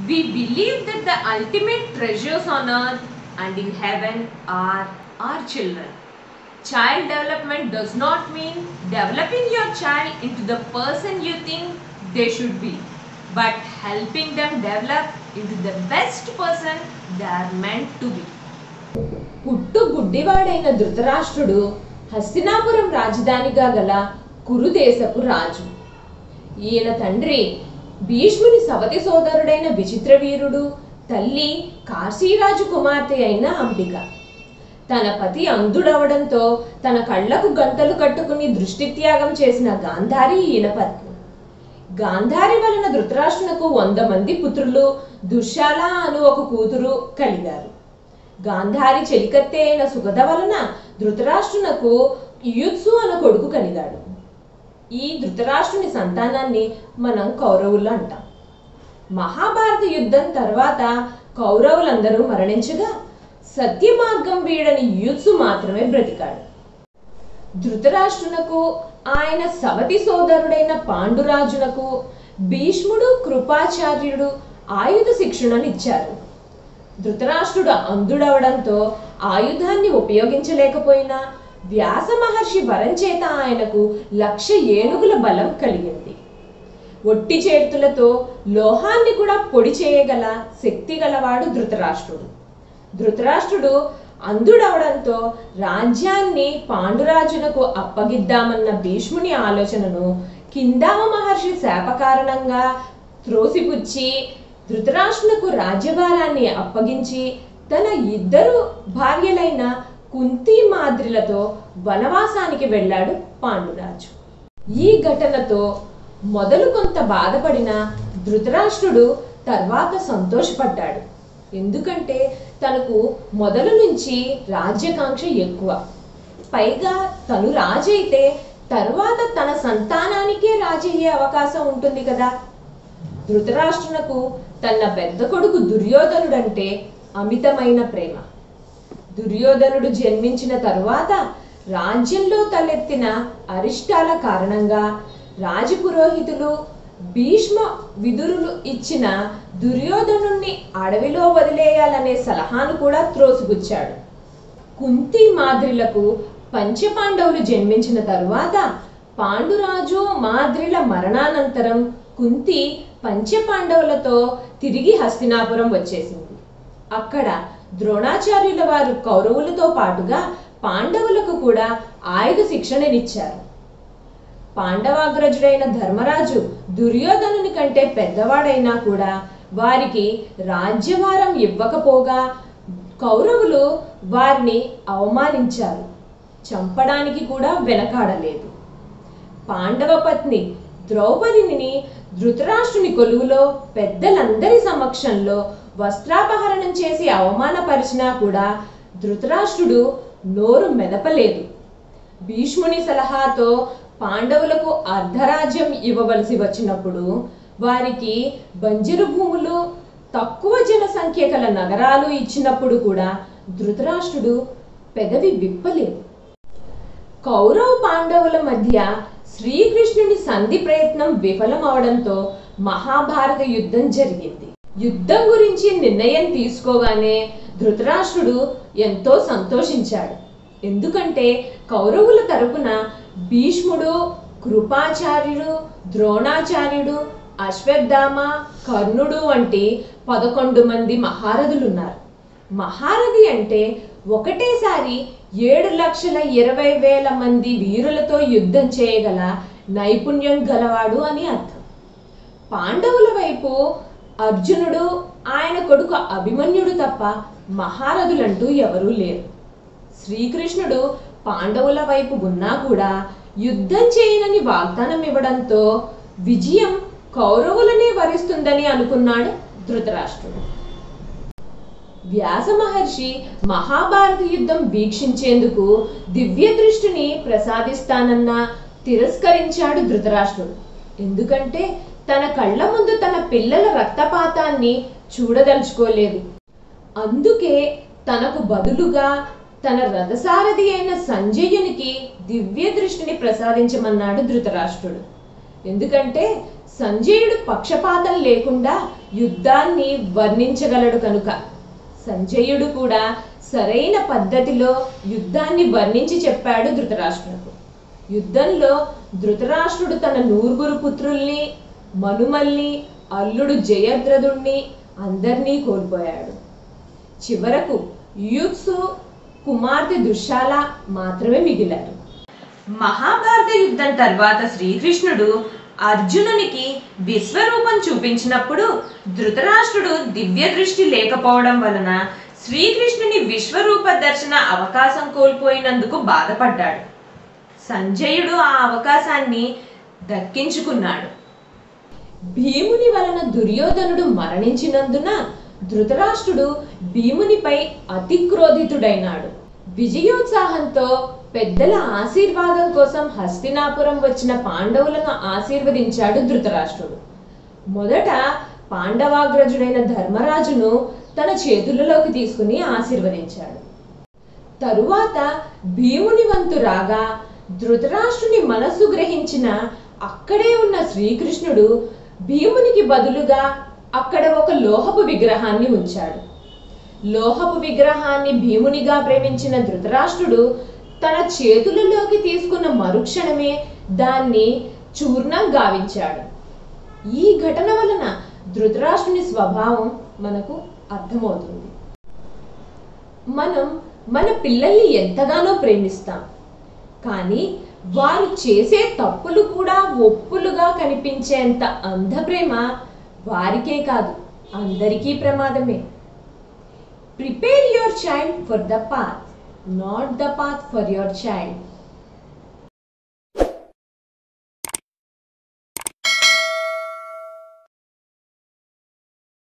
We believe that the ultimate treasures on earth and in heaven are our children. Child development does not mean developing your child into the person you think they should be, but helping them develop into the best person they are meant to be. పుట్టు గుడ్డివాడైన ధృతరాష్ట్రుడు హస్తినాపురం రాజధానిగా గల కురుదేశపు రాజు ఈయన తండ్రి భీష్ముని సవతి సోదరుడైన విచిత్రవీరుడు తల్లి కాశీరాజు కుమార్తె అయిన అంబిక తన పతి అంధుడవడంతో తన కళ్ళకు గంతలు కట్టుకుని దృష్టి త్యాగం చేసిన గాంధారి ఈయన పత్ని గాంధారి వలన ధృతరాష్ట్రునకు వంద మంది పుత్రులు దుశ్శాల అను ఒక కూతురు కలిగారు గాంధారి చెలికత్తె అయిన సుగత వలన ధృతరాష్ట్రునకు యుత్సు అన్న కొడుకు కలిగాడు ఈ ధృతరాష్ట్రుని సంతానాన్ని మనం కౌరవులు అంటాం మహాభారత యుద్ధం తర్వాత కౌరవులందరూ మరణించగా సత్య మార్గం వీడని యుత్సు మాత్రమే బ్రతికాడు ధృతరాష్ట్రునకు ఆయన సవతి సోదరుడైన పాండురాజునకు భీష్ముడు కృపాచార్యుడు ఆయుధ శిక్షణనిచ్చారు ధృతరాష్ట్రుడు అంధుడవడంతో ఆయుధాన్ని ఉపయోగించలేకపోయినా వ్యాస మహర్షి వరం చేత ఆయనకు లక్ష ఏనుగుల బలం కలిగింది ఒట్టి చేతులతో లోహాన్ని కూడా పొడి చేయగల శక్తి గలవాడు ధృతరాష్ట్రుడు ధృతరాష్ట్రుడు అంధుడవడంతో రాజ్యాన్ని పాండురాజునకు అప్పగిద్దామన్న భీష్ముని ఆలోచనను కిందామ మహర్షి శాప కారణంగా త్రోసిపుచ్చి ధృతరాష్ట్రునకు రాజ్యభారాన్ని అప్పగించి తన ఇద్దరు భార్యలైన కుంతి మాద్రిలతో వనవాసానికి వెళ్ళాడు పాండురాజు ఈ ఘటనతో మొదలు కొంత బాధపడిన ధృతరాష్ట్రుడు తర్వాత సంతోషపడ్డాడు ఎందుకంటే తనకు మొదలు నుంచి రాజ్యకాంక్ష ఎక్కువ పైగా తను రాజైతే తర్వాత తన సంతానానికే రాజయ్యే అవకాశం ఉంటుంది కదా ధృతరాష్ట్రునకు తన పెద్ద కొడుకు దుర్యోధనుడంటే అమితమైన ప్రేమ దుర్యోధనుడు జన్మించిన తరువాత రాజ్యంలో తలెత్తిన అరిష్టాల కారణంగా రాజపురోహితులు భీష్మ విదురులు ఇచ్చిన దుర్యోధనుణ్ణి అడవిలో వదిలేయాలనే సలహాను కూడా త్రోసిపుచ్చాడు కుంతి మాద్రిలకు పంచపాండవులు జన్మించిన తరువాత పాండురాజు మాద్రిల మరణానంతరం కుంతి పంచపాండవులతో తిరిగి హస్తినాపురం వచ్చేసింది అక్కడ ద్రోణాచార్యుల వారు కౌరవులతో పాటుగా పాండవులకు కూడా ఆయుధ శిక్షణనిచ్చారు పాండవాగ్రజుడైన ధర్మరాజు దుర్యోధనుని కంటే పెద్దవాడైనా కూడా వారికి రాజ్యభారం ఇవ్వకపోగా కౌరవులు వారిని అవమానించారు చంపడానికి కూడా వెనకాడలేదు పాండవ పత్ని ద్రౌపదిని ధృతరాష్ట్రుని కొలువులో పెద్దలందరి సమక్షంలో వస్త్రాపహరణం చేసి అవమానపరిచినా కూడా ధృతరాష్ట్రుడు నోరు మెదపలేదు భీష్ముని సలహాతో పాండవులకు అర్ధరాజ్యం ఇవ్వవలసి వచ్చినప్పుడు వారికి బంజరు భూములు తక్కువ జనసంఖ్య గల నగరాలు ఇచ్చినప్పుడు కూడా ధృతరాష్ట్రుడు పెదవి విప్పలేదు కౌరవ పాండవుల మధ్య శ్రీకృష్ణుని సంధి ప్రయత్నం విఫలం అవడంతో మహాభారత యుద్ధం జరిగింది యుద్ధం గురించి నిర్ణయం తీసుకోగానే ధృతరాష్ట్రుడు ఎంతో సంతోషించాడు ఎందుకంటే కౌరవుల తరపున భీష్ముడు కృపాచార్యుడు ద్రోణాచార్యుడు అశ్వత్థామ కర్ణుడు వంటి పదకొండు మంది మహారథులున్నారు మహారథి అంటే ఒకటేసారి ఏడు లక్షల ఇరవై వేల మంది వీరులతో యుద్ధం చేయగల నైపుణ్యం గలవాడు అని అర్థం పాండవుల వైపు అర్జునుడు ఆయన కొడుకు అభిమన్యుడు తప్ప మహారథులంటూ ఎవరూ లేరు శ్రీకృష్ణుడు పాండవుల వైపు ఉన్నా కూడా యుద్ధం చేయనని వాగ్దానం ఇవ్వడంతో విజయం కౌరవులనే వరిస్తుందని అనుకున్నాడు ధృతరాష్ట్రుడు వ్యాస మహర్షి మహాభారత యుద్ధం వీక్షించేందుకు దివ్య దృష్టిని ప్రసాదిస్తానన్న తిరస్కరించాడు ధృతరాష్ట్రుడు ఎందుకంటే తన కళ్ళ ముందు తన పిల్లల రక్తపాతాన్ని చూడదలుచుకోలేదు అందుకే తనకు బదులుగా తన రథసారథి అయిన సంజయునికి దివ్య దృష్టిని ప్రసాదించమన్నాడు ధృతరాష్ట్రుడు ఎందుకంటే సంజయుడు పక్షపాతం లేకుండా యుద్ధాన్ని వర్ణించగలడు కనుక సంజయుడు కూడా సరైన పద్ధతిలో యుద్ధాన్ని వర్ణించి చెప్పాడు ధృతరాష్ట్రులకు యుద్ధంలో ధృతరాష్ట్రుడు తన నూరుగురు పుత్రుల్ని మనుమల్ని అల్లుడు జయద్రథుణ్ణి అందర్నీ కోల్పోయాడు చివరకు యూత్సు కుమార్తె దుశ్శాల మాత్రమే మిగిలారు మహాభారత యుద్ధం తర్వాత శ్రీకృష్ణుడు అర్జునునికి విశ్వరూపం చూపించినప్పుడు ధృతరాష్ట్రుడు దివ్య దృష్టి లేకపోవడం వలన శ్రీకృష్ణుని విశ్వరూప దర్శన అవకాశం కోల్పోయినందుకు బాధపడ్డాడు సంజయుడు ఆ అవకాశాన్ని దక్కించుకున్నాడు భీముని వలన దుర్యోధనుడు మరణించినందున ధృతరాష్ట్రుడు భీమునిపై అతి క్రోధితుడైనాడు విజయోత్సాహంతో పెద్దల ఆశీర్వాదం కోసం హస్తినాపురం వచ్చిన పాండవులను ఆశీర్వదించాడు ధృతరాష్ట్రుడు మొదట పాండవాగ్రజుడైన ధర్మరాజును తన చేతులలోకి తీసుకుని ఆశీర్వదించాడు తరువాత భీముని వంతు రాగా ధృతరాష్ట్రుని మనస్సు గ్రహించిన అక్కడే ఉన్న శ్రీకృష్ణుడు భీమునికి బదులుగా అక్కడ ఒక లోహపు విగ్రహాన్ని ఉంచాడు లోహపు విగ్రహాన్ని భీమునిగా ప్రేమించిన ధృతరాష్ట్రుడు తన చేతులలోకి తీసుకున్న మరుక్షణమే దాన్ని చూర్ణం గావించాడు ఈ ఘటన వలన ధృతరాష్ట్రుని స్వభావం మనకు అర్థమవుతుంది మనం మన పిల్లల్ని ఎంతగానో ప్రేమిస్తాం కానీ వారు చేసే తప్పులు కూడా ఒప్పులుగా కనిపించేంత అంధ ప్రేమ వారికే కాదు అందరికీ ప్రమాదమే prepare your child for the path not the path for your child